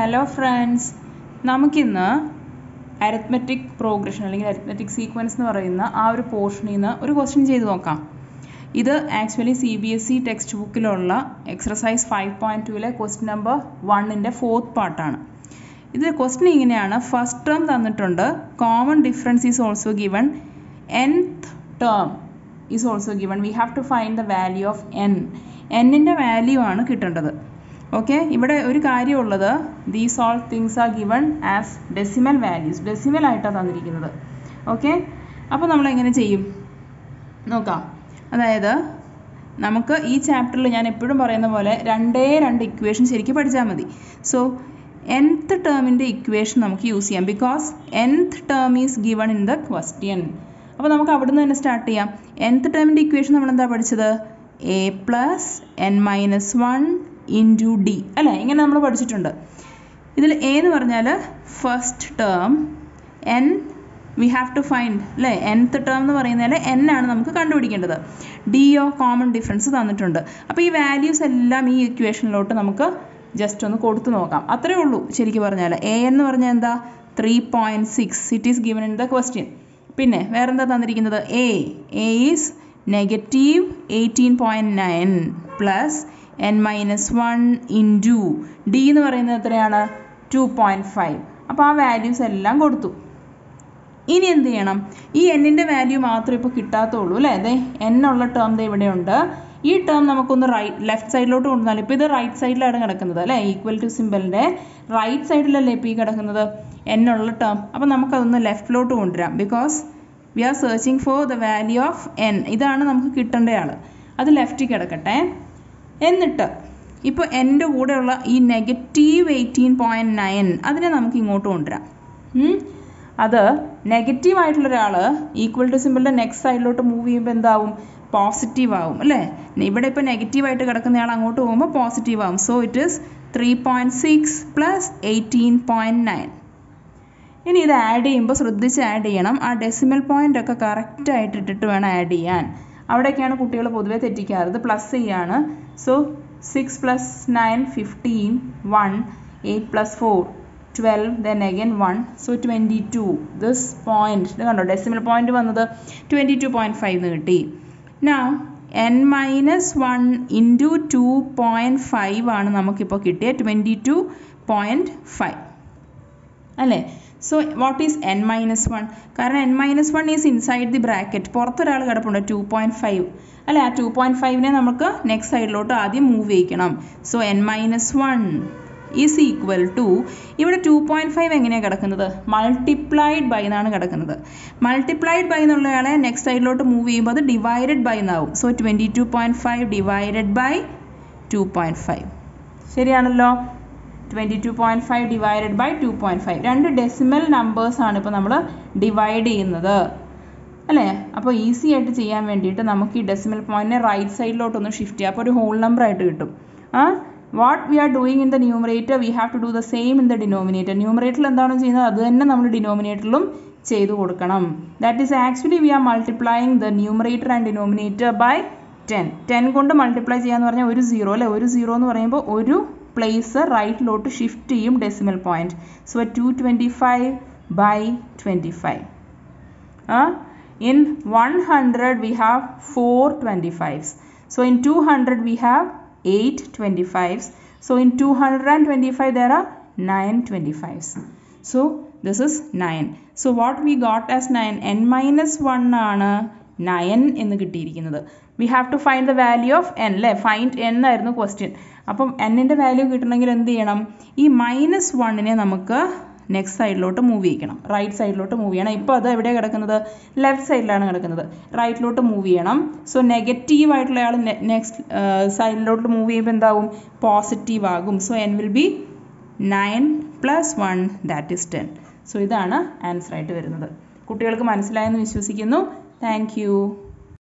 hello friends നമുക്കിന്ന് arithmetic progression അല്ലെങ്കിൽ arithmetic sequence എന്ന് പറയുന്ന ആ ഒരു പോർഷനിൽ നിന്ന് ഒരു ക്വസ്റ്റ്യൻ ചെയ്ത് നോക്കാം ഇത് actually C B S E text ബുക്കിലുള്ള എക്സർസൈസ് ഫൈവ് പോയിൻറ്റ് ടുവിലെ ക്വസ്റ്റ്യൻ നമ്പർ വണ്ണിൻ്റെ ഫോർത്ത് പാർട്ടാണ് ഇത് ക്വസ്റ്റ്യൻ ഇങ്ങനെയാണ് ഫസ്റ്റ് ടേം തന്നിട്ടുണ്ട് common difference is also given nth term is also given we have to find the value of N എന്നിൻ്റെ value ആണ് കിട്ടേണ്ടത് ഓക്കെ ഇവിടെ ഒരു കാര്യമുള്ളത് these all things are given as decimal values decimal ആയിട്ടാണ് തന്നിരിക്കുന്നത് okay അപ്പോൾ നമ്മൾ എങ്ങനെ ചെയ്യും നോക്കാം അതായത് നമുക്ക് ഈ ചാപ്റ്ററിൽ ഞാൻ എപ്പോഴും പറയുന്ന പോലെ രണ്ടേ രണ്ട് ഇക്വേഷൻ ശരിക്കും പഠിച്ചാൽ മതി സോ nth ടേമിൻ്റെ ഇക്വേഷൻ നമുക്ക് യൂസ് ചെയ്യാം because nth term is given in the question അപ്പോൾ നമുക്ക് അവിടുന്ന് തന്നെ സ്റ്റാർട്ട് ചെയ്യാം nth ടേമിൻ്റെ ഇക്വേഷൻ നമ്മൾ എന്താ പഠിച്ചത് A plus N minus one into D അല്ലേ ഇങ്ങനെ നമ്മൾ പഠിച്ചിട്ടുണ്ട് ഇതിൽ എ എന്ന് പറഞ്ഞാൽ first term N we have to find അല്ലേ nth ടേം എന്ന് പറയുന്നതിൽ എൻ ആണ് നമുക്ക് കണ്ടുപിടിക്കേണ്ടത് ഡിയോ കോമൺ ഡിഫറൻസ് തന്നിട്ടുണ്ട് അപ്പോൾ ഈ വാല്യൂസ് എല്ലാം ഈ ഇക്വേഷനിലോട്ട് നമുക്ക് ജസ്റ്റ് ഒന്ന് കൊടുത്തു നോക്കാം അത്രേ ഉള്ളൂ ശരിക്കും പറഞ്ഞാൽ എ എന്ന് പറഞ്ഞാൽ എന്താ three point six it is given in the question പിന്നെ വേറെന്താ തന്നിരിക്കുന്നത് A A is negative eighteen point nine plus N minus one into D എന്ന് പറയുന്നത് എത്രയാണ് ടു പോയിൻറ്റ് ഫൈവ് അപ്പോൾ ആ വാല്യൂസ് എല്ലാം കൊടുത്തു ഇനി എന്ത് ചെയ്യണം ഈ എന്നിൻ്റെ വാല്യൂ മാത്രമേ ഇപ്പോൾ കിട്ടാത്തുള്ളൂ അല്ലേ അതെ എന്നുള്ള ടേം ദേ ഇവിടെയുണ്ട് ഈ ടേം നമുക്കൊന്ന് റൈറ്റ് ലെഫ്റ്റ് സൈഡിലോട്ട് കൊണ്ടുവന്നാൽ ഇപ്പോൾ ഇത് റൈറ്റ് സൈഡിലാണ് കിടക്കുന്നത് അല്ലേ ഈക്വൽ ടു സിമ്പിളിൻ്റെ റൈറ്റ് സൈഡിലല്ലേ ഇപ്പോൾ ഈ കിടക്കുന്നത് എന്നുള്ള ടേം അപ്പോൾ നമുക്കതൊന്ന് ലെഫ്റ്റിലോട്ട് കൊണ്ടുവരാം because we are searching for the value of N ഇതാണ് നമുക്ക് കിട്ടേണ്ട ആൾ അത് ലെഫ്റ്റിൽ കിടക്കട്ടെ എന്നിട്ട് ഇപ്പോൾ എൻ്റെ കൂടെയുള്ള ഈ നെഗറ്റീവ് എയ്റ്റീൻ പോയിൻറ്റ് നയൻ അതിനെ നമുക്ക് ഇങ്ങോട്ട് കൊണ്ടുവരാം അത് നെഗറ്റീവ് ആയിട്ടുള്ള ഒരാൾ ഈക്വൽ ടു സിമ്പിളിൻ്റെ നെക്സ്റ്റ് സൈഡിലോട്ട് മൂവ് ചെയ്യുമ്പോൾ എന്താവും പോസിറ്റീവ് ആവും അല്ലേ ഇവിടെ ഇപ്പോൾ നെഗറ്റീവായിട്ട് കിടക്കുന്നയാൾ അങ്ങോട്ട് പോകുമ്പോൾ പോസിറ്റീവ് ആവും so it is three point six plus eighteen point nine ഇനി ഇത് ആഡ് ചെയ്യുമ്പോൾ ശ്രദ്ധിച്ച് ആഡ് ചെയ്യണം ആ ഡെസിമൽ പോയിൻ്റ് ഒക്കെ കറക്റ്റായിട്ട് ഇട്ടിട്ട് വേണം ആഡ് ചെയ്യാൻ അവിടെയൊക്കെയാണ് കുട്ടികൾ പൊതുവേ തെറ്റിക്കാറ് ഇത് പ്ലസ് ചെയ്യാണ് so six plus nine fifteen one eight plus four twelve then again one so twenty two this point ഇത് കണ്ടോ ഡെസിമൽ പോയിൻ്റ് വന്നത് ട്വൻറ്റി ടു പോയിൻറ്റ് ഫൈവ് എന്ന് കിട്ടി now N minus one into two point five ആണ് നമുക്കിപ്പോൾ കിട്ടിയത് twenty two point five അല്ലേ so what is N minus one കാരണം N minus one is inside the bracket പുറത്തൊരാൾ കിടപ്പുണ്ട് ടു പോയിൻറ്റ് ഫൈവ് അല്ലേ ആ ടു പോയിൻറ്റ് ഫൈവിനെ നമുക്ക് നെക്സ്റ്റ് സൈഡിലോട്ട് ആദ്യം മൂവ് ചെയ്യിക്കണം so N minus one is equal to ഇവിടെ ടു പോയിൻറ്റ് ഫൈവ് എങ്ങനെയാണ് കിടക്കുന്നത് മൾട്ടിപ്ലൈഡ് ബൈ എന്നാണ് കിടക്കുന്നത് മൾട്ടിപ്ലൈഡ് ബൈ എന്നുള്ളയാളെ നെക്സ്റ്റ് സൈഡിലോട്ട് മൂവ് ചെയ്യുമ്പോൾ അത് ഡിവൈഡഡ് ബൈ എന്നാവും so twenty two point five divided by two point five ശരിയാണല്ലോ twenty two point five divided by two point five രണ്ട് ഡെസിമൽ നമ്പേഴ്സാണ് ഇപ്പോൾ നമ്മൾ ഡിവൈഡ് ചെയ്യുന്നത് അല്ലേ അപ്പോൾ ഈസി ആയിട്ട് ചെയ്യാൻ വേണ്ടിയിട്ട് നമുക്ക് ഈ ഡെസിമൽ പോയിന്റിനെ റൈറ്റ് സൈഡിലോട്ടൊന്ന് ഷിഫ്റ്റ് ചെയ്യാം അപ്പോൾ ഒരു ഹോൾ നമ്പർ ആയിട്ട് കിട്ടും ആ what we are doing in the numerator we have to do the same in the denominator ന്യൂമറേറ്ററിൽ എന്താണോ ചെയ്യുന്നത് അത് തന്നെ നമ്മൾ ഡിനോമിനേറ്ററിലും ചെയ്തു കൊടുക്കണം that is actually we are multiplying the numerator and denominator by ten ten കൊണ്ട് മൾട്ടിപ്ലൈ ചെയ്യാന്ന് പറഞ്ഞാൽ ഒരു സീറോ അല്ലേ ഒരു സീറോ എന്ന് പറയുമ്പോൾ ഒരു പ്ലേസ് റൈറ്റിലോട്ട് ഷിഫ്റ്റ് ചെയ്യും decimal point so two twenty five by twenty five in 100 we have 4 25s so in 200 we have 8 25s so in 225 there are 9 25s so this is 9 so what we got as 9 n minus 1 ആണ് 9 എന്ന് കിട്ടിയിരിക്കുന്നത് we have to find the value of N അല്ലേ find N ആയിരുന്നു question അപ്പം എന്നിൻ്റെ value കിട്ടണമെങ്കിൽ എന്ത് ചെയ്യണം ഈ മൈനസ് വണ്ണിനെ നമുക്ക് നെക്സ്റ്റ് സൈഡിലോട്ട് മൂവ് ചെയ്യിക്കണം റൈറ്റ് സൈഡിലോട്ട് മൂവ് ചെയ്യണം ഇപ്പോൾ അത് എവിടെയാണ് കിടക്കുന്നത് ലെഫ്റ്റ് സൈഡിലാണ് കിടക്കുന്നത് റൈറ്റിലോട്ട് മൂവ് ചെയ്യണം സോ നെഗറ്റീവ് ആയിട്ടുള്ള ആൾ നെക്സ്റ്റ് സൈഡിലോട്ട് മൂവ് ചെയ്യുമ്പോൾ എന്താവും പോസിറ്റീവ് ആകും so N will be nine plus one that is ten so ഇതാണ് ആൻസർ ആയിട്ട് വരുന്നത് കുട്ടികൾക്ക് മനസ്സിലായെന്ന് വിശ്വസിക്കുന്നു താങ്ക്